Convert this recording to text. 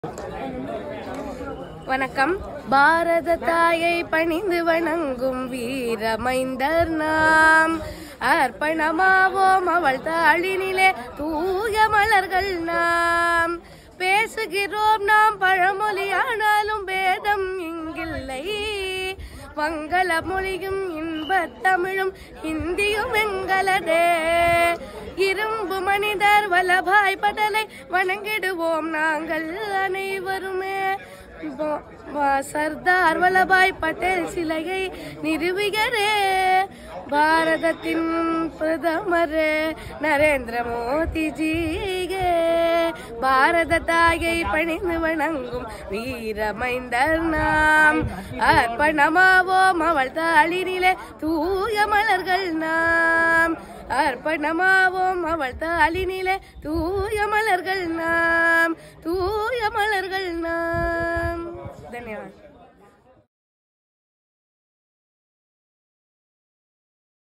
வணக்கம் பாரத தாயை பணிந்து வணங்கும் வீரமைந்தர் நாம் அர்ப்பணமாவோம் அவள் தாளினிலே தூய மலர்கள் நாம் பேசுகிறோம் நாம் பழமொழியானாலும் பேதம் இங்கில்லை மங்கள மொழியும் இன்பத் தமிழும் ஹிந்தியும் எங்களதே இரும்பு மனிதர் வல்லபாய் பட்டலை வணங்கிடுவோம் நாங்கள் அனைவருமே ப- வ- சர்தார் வல்லபாய் பட்டேல் சிலையை நிறுவிகரே பாரதத்தின் பிரதமரே நரேந்திர மோடிஜியே பாரத தாயை பணிந்து வணங்கும் வீரமைந்தர் நாம் அர்ப்பணமாவோம் அவள் தாளினிலே தூய மலர்கள் நாம் அர்ப்பணமாவோம் அவள் தாளினிலே தூய மலர்கள் நாம் தூய மலர்கள் நாம்